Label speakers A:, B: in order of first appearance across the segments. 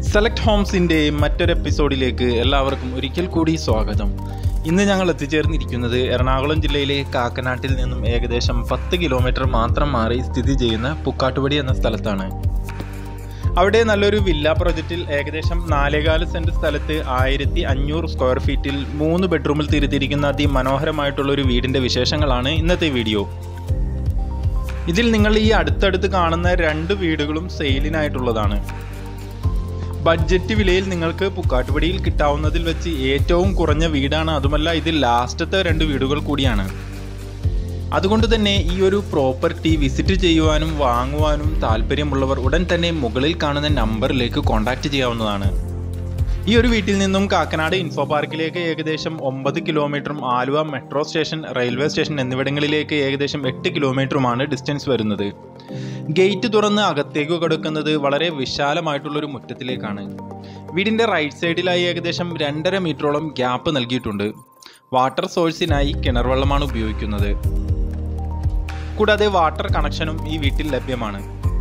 A: select ഹോംസിൻ്റെ മറ്റൊരു എപ്പിസോഡിലേക്ക് എല്ലാവർക്കും ഒരിക്കൽ കൂടി സ്വാഗതം ഇന്ന് ഞങ്ങൾ എത്തിച്ചേർന്നിരിക്കുന്നത് എറണാകുളം ജില്ലയിലെ കാക്കനാട്ടിൽ നിന്നും ഏകദേശം പത്ത് കിലോമീറ്റർ മാത്രം മാറി സ്ഥിതി ചെയ്യുന്ന പുക്കാട്ടുപടി എന്ന സ്ഥലത്താണ് അവിടെ നല്ലൊരു വില്ല പ്രൊജക്റ്റിൽ ഏകദേശം നാലേകാല് സെൻറ്റ് സ്ഥലത്ത് ആയിരത്തി അഞ്ഞൂറ് സ്ക്വയർ ഫീറ്റിൽ മൂന്ന് ബെഡ്റൂമിൽ തിരുത്തിയിരിക്കുന്ന അതിമനോഹരമായിട്ടുള്ള ഒരു വീടിൻ്റെ വിശേഷങ്ങളാണ് ഇന്നത്തെ വീഡിയോ ഇതിൽ നിങ്ങൾ ഈ അടുത്തടുത്ത് കാണുന്ന രണ്ട് വീടുകളും സെയിലിനായിട്ടുള്ളതാണ് ബഡ്ജറ്റ് വിലയിൽ നിങ്ങൾക്ക് പുക്കാട്ടുപടിയിൽ കിട്ടാവുന്നതിൽ വെച്ച് ഏറ്റവും കുറഞ്ഞ വീടാണ് അതുമല്ല ഇത് ലാസ്റ്റത്തെ രണ്ട് വീടുകൾ കൂടിയാണ് അതുകൊണ്ട് തന്നെ ഈ ഒരു പ്രോപ്പർട്ടി വിസിറ്റ് ചെയ്യുവാനും വാങ്ങുവാനും താല്പര്യമുള്ളവർ ഉടൻ തന്നെ മുകളിൽ കാണുന്ന നമ്പറിലേക്ക് കോൺടാക്റ്റ് ചെയ്യാവുന്നതാണ് ഈ ഒരു വീട്ടിൽ നിന്നും കാക്കനാട് ഇൻഫോ പാർക്കിലേക്ക് ഏകദേശം ഒമ്പത് കിലോമീറ്ററും Aluva metro station railway station എന്നിവിടങ്ങളിലേക്ക് ഏകദേശം എട്ട് കിലോമീറ്ററുമാണ് ഡിസ്റ്റൻസ് വരുന്നത് ഗേറ്റ് തുറന്ന് അകത്തേക്ക് കടക്കുന്നത് വളരെ വിശാലമായിട്ടുള്ളൊരു മുറ്റത്തിലേക്കാണ് വീടിൻ്റെ റൈറ്റ് സൈഡിലായി ഏകദേശം രണ്ടര മീറ്ററോളം ഗ്യാപ്പ് നൽകിയിട്ടുണ്ട് വാട്ടർ സോഴ്സിനായി കിണർ വെള്ളമാണ് ഉപയോഗിക്കുന്നത് കൂടാതെ വാട്ടർ കണക്ഷനും ഈ വീട്ടിൽ ലഭ്യമാണ്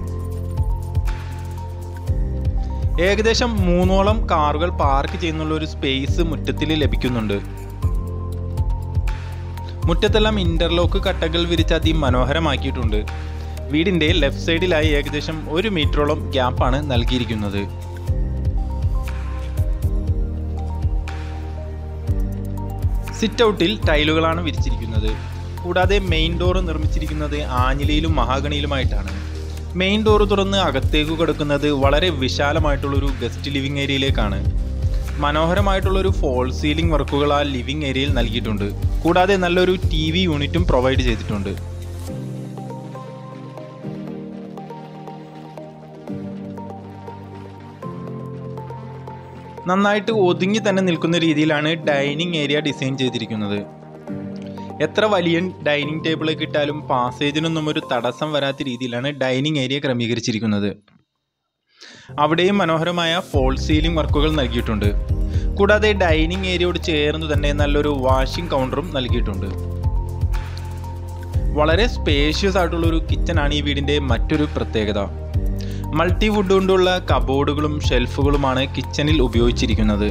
A: ഏകദേശം മൂന്നോളം കാറുകൾ പാർക്ക് ചെയ്യുന്നുള്ള ഒരു സ്പേസ് മുറ്റത്തിൽ ലഭിക്കുന്നുണ്ട് മുറ്റത്തെല്ലാം ഇന്റർലോക്ക് കട്ടകൾ വിരിച്ച് അതിമനോഹരമാക്കിയിട്ടുണ്ട് വീടിന്റെ ലെഫ്റ്റ് സൈഡിലായി ഏകദേശം ഒരു മീറ്ററോളം ഗ്യാപ്പാണ് നൽകിയിരിക്കുന്നത് സിറ്റ് ഔട്ടിൽ ടൈലുകളാണ് വിരിച്ചിരിക്കുന്നത് കൂടാതെ മെയിൻ ഡോർ നിർമ്മിച്ചിരിക്കുന്നത് ആഞ്ഞിലിയിലും മഹാഗണിയിലുമായിട്ടാണ് മെയിൻ ഡോർ തുറന്ന് അകത്തേക്ക് കിടക്കുന്നത് വളരെ വിശാലമായിട്ടുള്ളൊരു ഗസ്റ്റ് ലിവിംഗ് ഏരിയയിലേക്കാണ് മനോഹരമായിട്ടുള്ളൊരു ഫോൾ സീലിംഗ് വർക്കുകൾ ആ ലിവിംഗ് ഏരിയയിൽ നൽകിയിട്ടുണ്ട് കൂടാതെ നല്ലൊരു ടി വി യൂണിറ്റും പ്രൊവൈഡ് ചെയ്തിട്ടുണ്ട് നന്നായിട്ട് ഒതുങ്ങി തന്നെ നിൽക്കുന്ന രീതിയിലാണ് ഡൈനിങ് ഏരിയ ഡിസൈൻ ചെയ്തിരിക്കുന്നത് എത്ര വലിയ ഡൈനിങ് ടേബിളൊക്കെ ഇട്ടാലും പാസേജിനൊന്നും ഒരു തടസ്സം വരാത്ത രീതിയിലാണ് ഡൈനിങ് ഏരിയ ക്രമീകരിച്ചിരിക്കുന്നത് അവിടെയും മനോഹരമായ ഫോൾ സീലിംഗ് വർക്കുകൾ നൽകിയിട്ടുണ്ട് കൂടാതെ ഡൈനിങ് ഏരിയയോട് ചേർന്ന് തന്നെ നല്ലൊരു വാഷിംഗ് കൗണ്ടറും നൽകിയിട്ടുണ്ട് വളരെ സ്പേഷ്യസ് ആയിട്ടുള്ള ഒരു കിച്ചണാണ് ഈ വീടിൻ്റെ മറ്റൊരു പ്രത്യേകത മൾട്ടി വുഡ് കൊണ്ടുള്ള കബോർഡുകളും ഷെൽഫുകളുമാണ് കിച്ചണിൽ ഉപയോഗിച്ചിരിക്കുന്നത്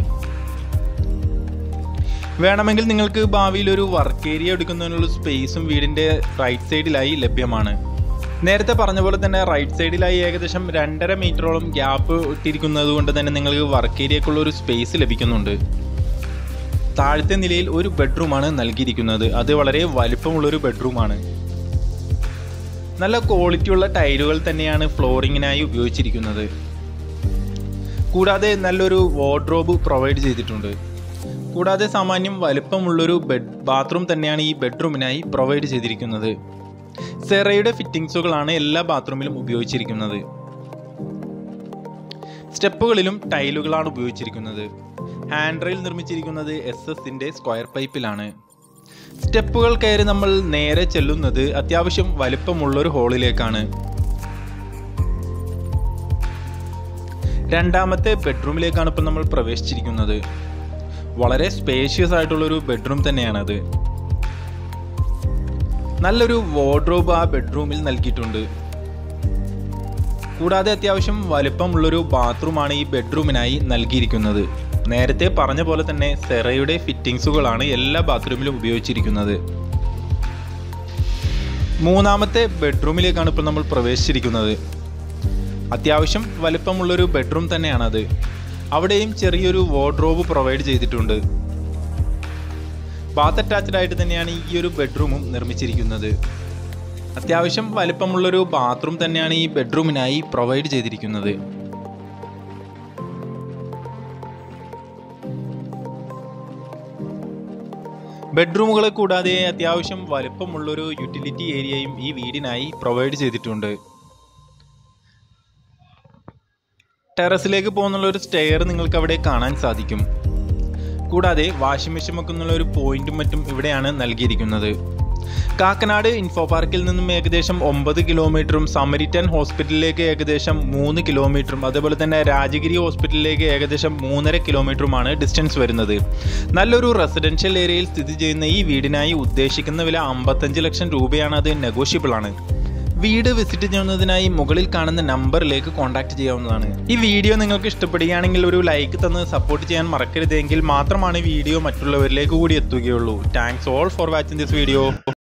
A: വേണമെങ്കിൽ നിങ്ങൾക്ക് ഭാവിയിൽ ഒരു വർക്ക് ഏരിയ എടുക്കുന്നതിനുള്ള സ്പേസും വീടിൻ്റെ റൈറ്റ് സൈഡിലായി ലഭ്യമാണ് നേരത്തെ പറഞ്ഞ പോലെ തന്നെ റൈറ്റ് സൈഡിലായി ഏകദേശം രണ്ടര മീറ്ററോളം ഗ്യാപ്പ് ഇട്ടിരിക്കുന്നത് കൊണ്ട് തന്നെ നിങ്ങൾക്ക് വർക്ക് ഏരിയക്കുള്ള ഒരു സ്പേസ് ലഭിക്കുന്നുണ്ട് താഴത്തെ നിലയിൽ ഒരു ബെഡ്റൂമാണ് നൽകിയിരിക്കുന്നത് അത് വളരെ വലിപ്പമുള്ളൊരു ബെഡ്റൂമാണ് നല്ല ക്വാളിറ്റിയുള്ള ടൈലുകൾ തന്നെയാണ് ഫ്ലോറിങ്ങിനായി ഉപയോഗിച്ചിരിക്കുന്നത് കൂടാതെ നല്ലൊരു വാർഡ്രോബ് പ്രൊവൈഡ് ചെയ്തിട്ടുണ്ട് കൂടാതെ സാമാന്യം വലുപ്പമുള്ളൊരു ബെഡ് ബാത്റൂം തന്നെയാണ് ഈ ബെഡ്റൂമിനായി പ്രൊവൈഡ് ചെയ്തിരിക്കുന്നത് സെറയുടെ ഫിറ്റിംഗ്സുകളാണ് എല്ലാ ബാത്റൂമിലും ഉപയോഗിച്ചിരിക്കുന്നത് സ്റ്റെപ്പുകളിലും ടൈലുകളാണ് ഉപയോഗിച്ചിരിക്കുന്നത് ഹാൻഡ് റെയിൽ നിർമ്മിച്ചിരിക്കുന്നത് എസ് എസിൻ്റെ സ്ക്വയർ പൈപ്പിലാണ് സ്റ്റെപ്പുകൾ കയറി നമ്മൾ നേരെ ചെല്ലുന്നത് അത്യാവശ്യം വലിപ്പമുള്ളൊരു ഹോളിലേക്കാണ് രണ്ടാമത്തെ ബെഡ്റൂമിലേക്കാണ് ഇപ്പോൾ നമ്മൾ പ്രവേശിച്ചിരിക്കുന്നത് വളരെ സ്പേഷ്യസ് ആയിട്ടുള്ളൊരു ബെഡ്റൂം തന്നെയാണത് നല്ലൊരു വാർഡ്രോബ് ആ ബെഡ്റൂമിൽ നൽകിയിട്ടുണ്ട് കൂടാതെ അത്യാവശ്യം വലിപ്പമുള്ളൊരു ബാത്റൂമാണ് ഈ ബെഡ്റൂമിനായി നൽകിയിരിക്കുന്നത് നേരത്തെ പറഞ്ഞ പോലെ തന്നെ സെറയുടെ ഫിറ്റിംഗ്സുകളാണ് എല്ലാ ബാത്റൂമിലും ഉപയോഗിച്ചിരിക്കുന്നത് മൂന്നാമത്തെ ബെഡ്റൂമിലേക്കാണ് ഇപ്പോൾ നമ്മൾ പ്രവേശിച്ചിരിക്കുന്നത് അത്യാവശ്യം വലിപ്പമുള്ളൊരു ബെഡ്റൂം തന്നെയാണത് അവിടെയും ചെറിയൊരു വാർഡ്രോബ് പ്രൊവൈഡ് ചെയ്തിട്ടുണ്ട് ബാത്ത് അറ്റാച്ച്ഡ് ആയിട്ട് തന്നെയാണ് ഈ ഒരു ബെഡ്റൂമും നിർമ്മിച്ചിരിക്കുന്നത് അത്യാവശ്യം വലിപ്പമുള്ളൊരു ബാത്റൂം തന്നെയാണ് ഈ ബെഡ്റൂമിനായി പ്രൊവൈഡ് ചെയ്തിരിക്കുന്നത് ബെഡ്റൂമുകളെ കൂടാതെ അത്യാവശ്യം വലിപ്പമുള്ളൊരു യൂട്ടിലിറ്റി ഏരിയയും ഈ വീടിനായി പ്രൊവൈഡ് ചെയ്തിട്ടുണ്ട് ടെറസിലേക്ക് പോകുന്നുള്ള ഒരു സ്റ്റെയർ നിങ്ങൾക്ക് അവിടെ കാണാൻ സാധിക്കും കൂടാതെ വാഷിംഗ് മെഷീൻ വെക്കുന്നുള്ള ഒരു പോയിന്റും മറ്റും ഇവിടെയാണ് നൽകിയിരിക്കുന്നത് കാക്കനാട് ഇൻഫോ പാർക്കിൽ നിന്നും ഏകദേശം ഒമ്പത് കിലോമീറ്ററും സമരിറ്റൻ ഹോസ്പിറ്റലിലേക്ക് ഏകദേശം മൂന്ന് കിലോമീറ്ററും അതേപോലെ തന്നെ രാജഗിരി ഹോസ്പിറ്റലിലേക്ക് ഏകദേശം മൂന്നര കിലോമീറ്ററുമാണ് ഡിസ്റ്റൻസ് വരുന്നത് നല്ലൊരു റെസിഡൻഷ്യൽ ഏരിയയിൽ സ്ഥിതി ചെയ്യുന്ന ഈ വീടിനായി ഉദ്ദേശിക്കുന്ന വില അമ്പത്തഞ്ച് ലക്ഷം രൂപയാണ് അത് നെഗോഷ്യബിൾ ആണ് വീട് വിസിറ്റ് ചെയ്യുന്നതിനായി മുകളിൽ കാണുന്ന നമ്പറിലേക്ക് കോൺടാക്ട് ചെയ്യാവുന്നതാണ് ഈ വീഡിയോ നിങ്ങൾക്ക് ഇഷ്ടപ്പെടുകയാണെങ്കിൽ ഒരു ലൈക്ക് തന്ന് സപ്പോർട്ട് ചെയ്യാൻ മറക്കരുതെങ്കിൽ മാത്രമാണ് വീഡിയോ മറ്റുള്ളവരിലേക്ക് കൂടി എത്തുകയുള്ളൂ thanks all for watching this video